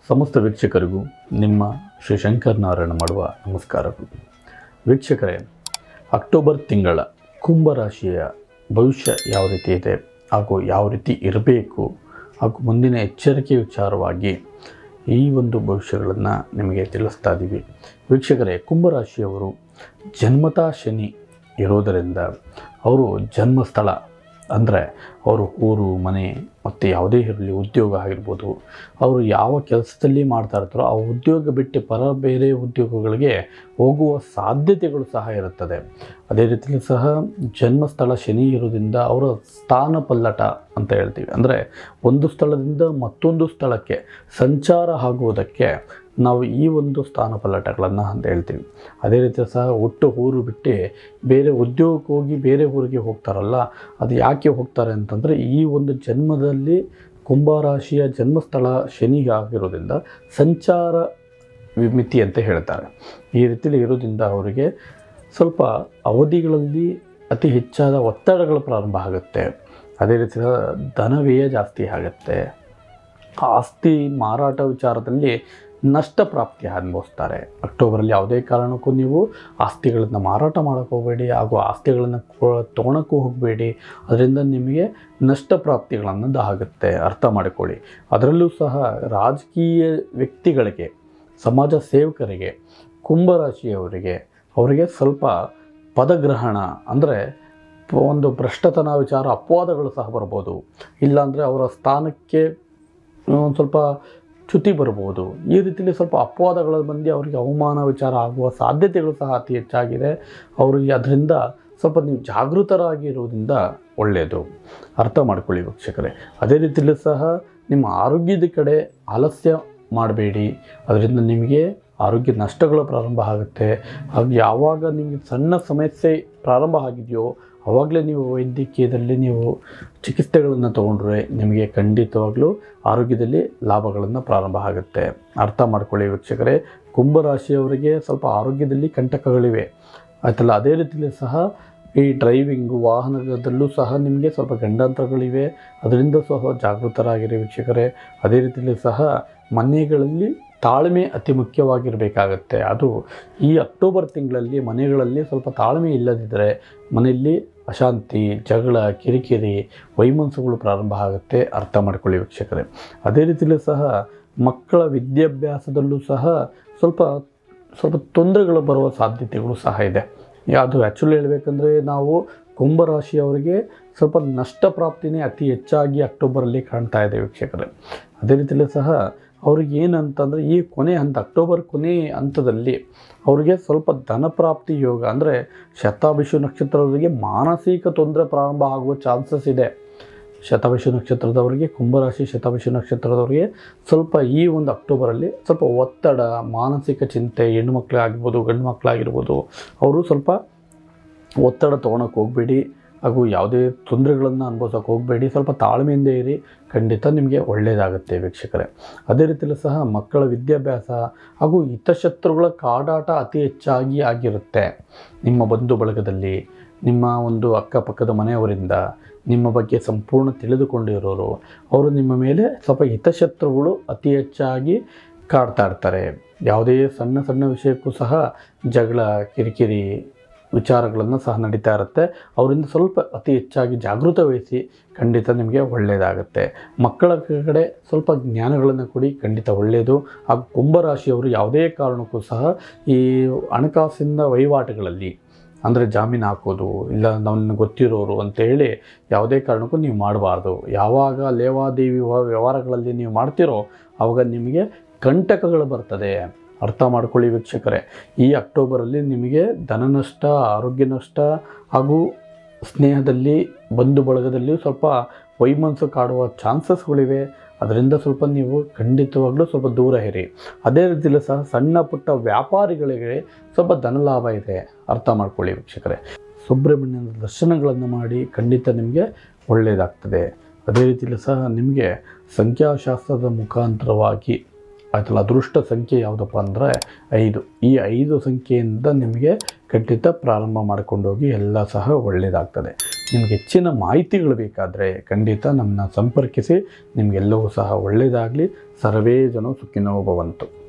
ಸಮಸ್ತ ವೀಕ್ಷಕರಿಗೂ ನಿಮ್ಮ ಶ್ರೀ ಶಂಕರ್ ನಾರಾಯಣ ಮಾಡುವ ನಮಸ್ಕಾರಗಳು ವೀಕ್ಷಕರೇ ಅಕ್ಟೋಬರ್ ತಿಂಗಳ ಕುಂಭರಾಶಿಯ ಭವಿಷ್ಯ ಯಾವ ರೀತಿ ಇದೆ ಹಾಗೂ ಯಾವ ರೀತಿ ಇರಬೇಕು ಹಾಗೂ ಮುಂದಿನ ಎಚ್ಚರಿಕೆ ವಿಚಾರವಾಗಿ ಈ ಒಂದು ಭವಿಷ್ಯಗಳನ್ನು ನಿಮಗೆ ತಿಳಿಸ್ತಾ ಇದ್ದೀವಿ ವೀಕ್ಷಕರೇ ಕುಂಭರಾಶಿಯವರು ಜನ್ಮತಾ ಶನಿ ಇರೋದರಿಂದ ಅವರು ಜನ್ಮಸ್ಥಳ ಅಂದರೆ ಅವರು ಊರು ಮನೆ ಮತ್ತು ಯಾವುದೇ ಇರಲಿ ಉದ್ಯೋಗ ಆಗಿರ್ಬೋದು ಅವರು ಯಾವ ಕೆಲಸದಲ್ಲಿ ಮಾಡ್ತಾ ಇರ್ತಾರೋ ಆ ಉದ್ಯೋಗ ಬಿಟ್ಟು ಪರ ಬೇರೆ ಉದ್ಯೋಗಗಳಿಗೆ ಹೋಗುವ ಸಾಧ್ಯತೆಗಳು ಸಹ ಇರುತ್ತದೆ ಅದೇ ರೀತಿಯಲ್ಲಿ ಸಹ ಜನ್ಮಸ್ಥಳ ಶನಿ ಇರೋದ್ರಿಂದ ಅವರ ಸ್ಥಾನ ಪಲ್ಲಟ ಅಂತ ಹೇಳ್ತೀವಿ ಅಂದರೆ ಒಂದು ಸ್ಥಳದಿಂದ ಮತ್ತೊಂದು ಸ್ಥಳಕ್ಕೆ ಸಂಚಾರ ಆಗುವುದಕ್ಕೆ ನಾವು ಈ ಒಂದು ಸ್ಥಾನ ಪಲ್ಲಟಗಳನ್ನು ಅಂತ ಹೇಳ್ತೀವಿ ಅದೇ ರೀತಿ ಸಹ ಒಟ್ಟು ಊರು ಬಿಟ್ಟು ಬೇರೆ ಉದ್ಯೋಗಕ್ಕೆ ಹೋಗಿ ಬೇರೆ ಊರಿಗೆ ಹೋಗ್ತಾರಲ್ಲ ಅದು ಯಾಕೆ ಹೋಗ್ತಾರೆ ಅಂತಂದರೆ ಈ ಒಂದು ಜನ್ಮದಲ್ಲಿ ಕುಂಭರಾಶಿಯ ಜನ್ಮಸ್ಥಳ ಶನಿ ಆಗಿರೋದ್ರಿಂದ ಸಂಚಾರ ವಿಮಿತಿ ಅಂತ ಹೇಳ್ತಾರೆ ಈ ರೀತಿಯಲ್ಲಿ ಇರೋದ್ರಿಂದ ಅವರಿಗೆ ಸ್ವಲ್ಪ ಅವಧಿಗಳಲ್ಲಿ ಅತಿ ಹೆಚ್ಚಾದ ಒತ್ತಡಗಳು ಪ್ರಾರಂಭ ಆಗುತ್ತೆ ಅದೇ ರೀತಿ ಧನವ್ಯಯ ಜಾಸ್ತಿ ಆಗುತ್ತೆ ಆಸ್ತಿ ಮಾರಾಟ ವಿಚಾರದಲ್ಲಿ ನಷ್ಟ ಪ್ರಾಪ್ತಿ ಅನುಭವಿಸ್ತಾರೆ ಅಕ್ಟೋಬರಲ್ಲಿ ಯಾವುದೇ ಕಾರಣಕ್ಕೂ ನೀವು ಆಸ್ತಿಗಳನ್ನು ಮಾರಾಟ ಮಾಡೋಕ್ಕೆ ಹೋಗಬೇಡಿ ಹಾಗೂ ಆಸ್ತಿಗಳನ್ನು ತೊಗೊಳಕ್ಕೂ ಹೋಗಬೇಡಿ ಅದರಿಂದ ನಿಮಗೆ ನಷ್ಟ ಪ್ರಾಪ್ತಿಗಳನ್ನದು ಆಗುತ್ತೆ ಅರ್ಥ ಮಾಡಿಕೊಳ್ಳಿ ಅದರಲ್ಲೂ ಸಹ ರಾಜಕೀಯ ವ್ಯಕ್ತಿಗಳಿಗೆ ಸಮಾಜ ಸೇವಕರಿಗೆ ಕುಂಭರಾಶಿಯವರಿಗೆ ಅವರಿಗೆ ಸ್ವಲ್ಪ ಪದಗ್ರಹಣ ಅಂದರೆ ಒಂದು ಭ್ರಷ್ಟತನ ವಿಚಾರ ಅಪವಾದಗಳು ಸಹ ಬರ್ಬೋದು ಇಲ್ಲಾಂದರೆ ಅವರ ಸ್ಥಾನಕ್ಕೆ ಒಂದು ಸ್ವಲ್ಪ ಚ್ಯುತಿ ಬರ್ಬೋದು ಈ ರೀತಿಯಲ್ಲಿ ಸ್ವಲ್ಪ ಅಪವಾದಗಳ ಬಂದು ಅವರಿಗೆ ಅವಮಾನ ವಿಚಾರ ಆಗುವ ಸಾಧ್ಯತೆಗಳು ಸಹ ಅತಿ ಹೆಚ್ಚಾಗಿದೆ ಅವರಿಗೆ ಅದರಿಂದ ಸ್ವಲ್ಪ ನೀವು ಜಾಗೃತರಾಗಿರುವುದರಿಂದ ಒಳ್ಳೆಯದು ಅರ್ಥ ಮಾಡ್ಕೊಳ್ಳಿ ವೀಕ್ಷಕರೇ ಅದೇ ರೀತಿಯಲ್ಲಿ ಸಹ ನಿಮ್ಮ ಆರೋಗ್ಯದ ಕಡೆ ಆಲಸ್ಯ ಮಾಡಬೇಡಿ ಅದರಿಂದ ನಿಮಗೆ ಆರೋಗ್ಯ ನಷ್ಟಗಳು ಪ್ರಾರಂಭ ಆಗುತ್ತೆ ಹಾಗೂ ಯಾವಾಗ ನಿಮಗೆ ಸಣ್ಣ ಸಮಸ್ಯೆ ಪ್ರಾರಂಭ ಆಗಿದೆಯೋ ಆವಾಗಲೇ ನೀವು ವೈದ್ಯಕೀಯದಲ್ಲಿ ನೀವು ಚಿಕಿತ್ಸೆಗಳನ್ನು ತೊಗೊಂಡ್ರೆ ನಿಮಗೆ ಖಂಡಿತವಾಗಲೂ ಆರೋಗ್ಯದಲ್ಲಿ ಲಾಭಗಳನ್ನು ಪ್ರಾರಂಭ ಆಗುತ್ತೆ ಅರ್ಥ ಮಾಡ್ಕೊಳ್ಳಿ ವೀಕ್ಷಕರೇ ಕುಂಭರಾಶಿಯವರಿಗೆ ಸ್ವಲ್ಪ ಆರೋಗ್ಯದಲ್ಲಿ ಕಂಟಕಗಳಿವೆ ಆಯ್ತಲ್ಲ ಅದೇ ರೀತಿಯಲ್ಲಿ ಸಹ ಈ ಡ್ರೈವಿಂಗು ವಾಹನದಲ್ಲೂ ಸಹ ನಿಮಗೆ ಸ್ವಲ್ಪ ಗಂಡಾಂತರಗಳಿವೆ ಅದರಿಂದ ಸಹ ಜಾಗೃತರಾಗಿರಿ ವೀಕ್ಷಕರೇ ಅದೇ ರೀತಿಯಲ್ಲಿ ಸಹ ಮನೆಗಳಲ್ಲಿ ತಾಳ್ಮೆ ಅತಿ ಮುಖ್ಯವಾಗಿರಬೇಕಾಗತ್ತೆ ಅದು ಈ ಅಕ್ಟೋಬರ್ ತಿಂಗಳಲ್ಲಿ ಮನೆಗಳಲ್ಲಿ ಸ್ವಲ್ಪ ತಾಳ್ಮೆ ಇಲ್ಲದಿದ್ದರೆ ಮನೆಯಲ್ಲಿ ಅಶಾಂತಿ ಜಗಳ ಕಿರಿಕಿರಿ ವೈಮನಸ್ಸುಗಳು ಪ್ರಾರಂಭ ಆಗುತ್ತೆ ಅರ್ಥ ಮಾಡ್ಕೊಳ್ಳಿ ವೀಕ್ಷಕರೇ ಅದೇ ರೀತಿಯಲ್ಲಿ ಸಹ ಮಕ್ಕಳ ವಿದ್ಯಾಭ್ಯಾಸದಲ್ಲೂ ಸಹ ಸ್ವಲ್ಪ ಸ್ವಲ್ಪ ತೊಂದರೆಗಳು ಬರುವ ಸಾಧ್ಯತೆಗಳು ಸಹ ಇದೆ ಅದು ಆ್ಯಕ್ಚುಲಿ ಹೇಳಬೇಕಂದ್ರೆ ನಾವು ಕುಂಭರಾಶಿಯವರಿಗೆ ಸ್ವಲ್ಪ ನಷ್ಟ ಪ್ರಾಪ್ತಿನೇ ಅತಿ ಹೆಚ್ಚಾಗಿ ಅಕ್ಟೋಬರಲ್ಲಿ ಕಾಣ್ತಾ ಇದೆ ವೀಕ್ಷಕರೇ ಅದೇ ರೀತಿಯಲ್ಲಿ ಸಹ ಅವ್ರಿಗೆ ಏನಂತಂದರೆ ಈ ಕೊನೆ ಹಂತ ಅಕ್ಟೋಬರ್ ಕೊನೆ ಹಂತದಲ್ಲಿ ಅವರಿಗೆ ಸ್ವಲ್ಪ ಧನ ಪ್ರಾಪ್ತಿ ಯೋಗ ಅಂದರೆ ಶತಾಭಿಷು ನಕ್ಷತ್ರದವರಿಗೆ ಮಾನಸಿಕ ತೊಂದರೆ ಪ್ರಾರಂಭ ಆಗುವ ಚಾನ್ಸಸ್ ಇದೆ ಶತಾಭಿಷು ನಕ್ಷತ್ರದವರಿಗೆ ಕುಂಭರಾಶಿ ಶತಾಭಿಷು ನಕ್ಷತ್ರದವರಿಗೆ ಸ್ವಲ್ಪ ಈ ಒಂದು ಅಕ್ಟೋಬರಲ್ಲಿ ಸ್ವಲ್ಪ ಒತ್ತಡ ಮಾನಸಿಕ ಚಿಂತೆ ಹೆಣ್ಣು ಮಕ್ಕಳಾಗಿರ್ಬೋದು ಗಂಡು ಮಕ್ಕಳಾಗಿರ್ಬೋದು ಅವರು ಸ್ವಲ್ಪ ಒತ್ತಡ ತೊಗೊಳಕ್ಕೆ ಹೋಗಬೇಡಿ ಹಾಗೂ ಯಾವುದೇ ತೊಂದರೆಗಳನ್ನು ಅನುಭವಿಸೋಕೆ ಹೋಗಬೇಡಿ ಸ್ವಲ್ಪ ತಾಳ್ಮೆಯಿಂದ ಇರಿ ಖಂಡಿತ ನಿಮಗೆ ಒಳ್ಳೆಯದಾಗುತ್ತೆ ವೀಕ್ಷಕರೇ ಅದೇ ರೀತಿಯಲ್ಲೂ ಸಹ ಮಕ್ಕಳ ವಿದ್ಯಾಭ್ಯಾಸ ಹಾಗೂ ಹಿತಶತ್ರುಗಳ ಕಾಡಾಟ ಅತಿ ಹೆಚ್ಚಾಗಿ ಆಗಿರುತ್ತೆ ನಿಮ್ಮ ಬಂಧು ಬಳಗದಲ್ಲಿ ನಿಮ್ಮ ಒಂದು ಅಕ್ಕಪಕ್ಕದ ಮನೆಯವರಿಂದ ನಿಮ್ಮ ಬಗ್ಗೆ ಸಂಪೂರ್ಣ ತಿಳಿದುಕೊಂಡಿರೋರು ಅವರು ನಿಮ್ಮ ಮೇಲೆ ಸ್ವಲ್ಪ ಹಿತಶತ್ರುಗಳು ಅತಿ ಹೆಚ್ಚಾಗಿ ಕಾಡ್ತಾ ಇರ್ತಾರೆ ಯಾವುದೇ ಸಣ್ಣ ಸಣ್ಣ ವಿಷಯಕ್ಕೂ ಸಹ ಜಗಳ ಕಿರಿಕಿರಿ ವಿಚಾರಗಳನ್ನು ಸಹ ನಡೀತಾ ಇರುತ್ತೆ ಅವರಿಂದ ಸ್ವಲ್ಪ ಅತಿ ಹೆಚ್ಚಾಗಿ ಜಾಗೃತ ವಹಿಸಿ ಖಂಡಿತ ನಿಮಗೆ ಒಳ್ಳೆಯದಾಗುತ್ತೆ ಮಕ್ಕಳ ಕಡೆ ಸ್ವಲ್ಪ ಜ್ಞಾನಗಳನ್ನು ಕೊಡಿ ಖಂಡಿತ ಒಳ್ಳೆಯದು ಹಾಗೂ ಕುಂಭರಾಶಿಯವರು ಯಾವುದೇ ಕಾರಣಕ್ಕೂ ಸಹ ಈ ಹಣಕಾಸಿನ ವಹಿವಾಟುಗಳಲ್ಲಿ ಅಂದರೆ ಜಾಮೀನು ಹಾಕೋದು ಇಲ್ಲ ನನ್ನ ಗೊತ್ತಿರೋರು ಅಂತೇಳಿ ಯಾವುದೇ ಕಾರಣಕ್ಕೂ ನೀವು ಮಾಡಬಾರ್ದು ಯಾವಾಗ ಲೇವಾದೇವಿ ವ್ಯವಹಾರಗಳಲ್ಲಿ ನೀವು ಮಾಡ್ತೀರೋ ಆವಾಗ ನಿಮಗೆ ಕಂಟಕಗಳು ಬರ್ತದೆ ಅರ್ಥ ಮಾಡ್ಕೊಳ್ಳಿ ವೀಕ್ಷಕರೇ ಈ ಅಕ್ಟೋಬರಲ್ಲಿ ನಿಮಗೆ ಧನ ನಷ್ಟ ಆರೋಗ್ಯ ನಷ್ಟ ಹಾಗೂ ಸ್ನೇಹದಲ್ಲಿ ಬಂಧು ಬಳಗದಲ್ಲಿ ಸ್ವಲ್ಪ ವೈಮನಸ್ಸು ಕಾಡುವ ಚಾನ್ಸಸ್ಗಳಿವೆ ಅದರಿಂದ ಸ್ವಲ್ಪ ನೀವು ಖಂಡಿತವಾಗ್ಲೂ ಸ್ವಲ್ಪ ದೂರ ಇರಿ ಅದೇ ರೀತಿಯಲ್ಲಿ ಸಹ ಸಣ್ಣ ಪುಟ್ಟ ವ್ಯಾಪಾರಿಗಳಿಗೆ ಸ್ವಲ್ಪ ಧನಲಾಭ ಇದೆ ಅರ್ಥ ಮಾಡ್ಕೊಳ್ಳಿ ವೀಕ್ಷಕರೇ ಸುಬ್ರಹ್ಮಣ್ಯನ ದರ್ಶನಗಳನ್ನು ಮಾಡಿ ಖಂಡಿತ ನಿಮಗೆ ಒಳ್ಳೆಯದಾಗ್ತದೆ ಅದೇ ರೀತಿಯಲ್ಲಿ ಸಹ ನಿಮಗೆ ಸಂಖ್ಯಾಶಾಸ್ತ್ರದ ಮುಖಾಂತರವಾಗಿ ಆಯ್ತಲ್ಲ ಅದೃಷ್ಟ ಸಂಖ್ಯೆ ಯಾವುದಪ್ಪ ಅಂದರೆ ಐದು ಈ ಐದು ಸಂಖ್ಯೆಯಿಂದ ನಿಮಗೆ ಖಂಡಿತ ಪ್ರಾರಂಭ ಮಾಡ್ಕೊಂಡೋಗಿ ಎಲ್ಲ ಸಹ ಒಳ್ಳೆಯದಾಗ್ತದೆ ನಿಮಗೆ ಹೆಚ್ಚಿನ ಮಾಹಿತಿಗಳು ಬೇಕಾದರೆ ಖಂಡಿತ ನಮ್ಮನ್ನ ಸಂಪರ್ಕಿಸಿ ನಿಮಗೆಲ್ಲವೂ ಸಹ ಒಳ್ಳೆಯದಾಗಲಿ ಸರ್ವೇ ಜನ ಸುಖಿನೋ ಭವಂತು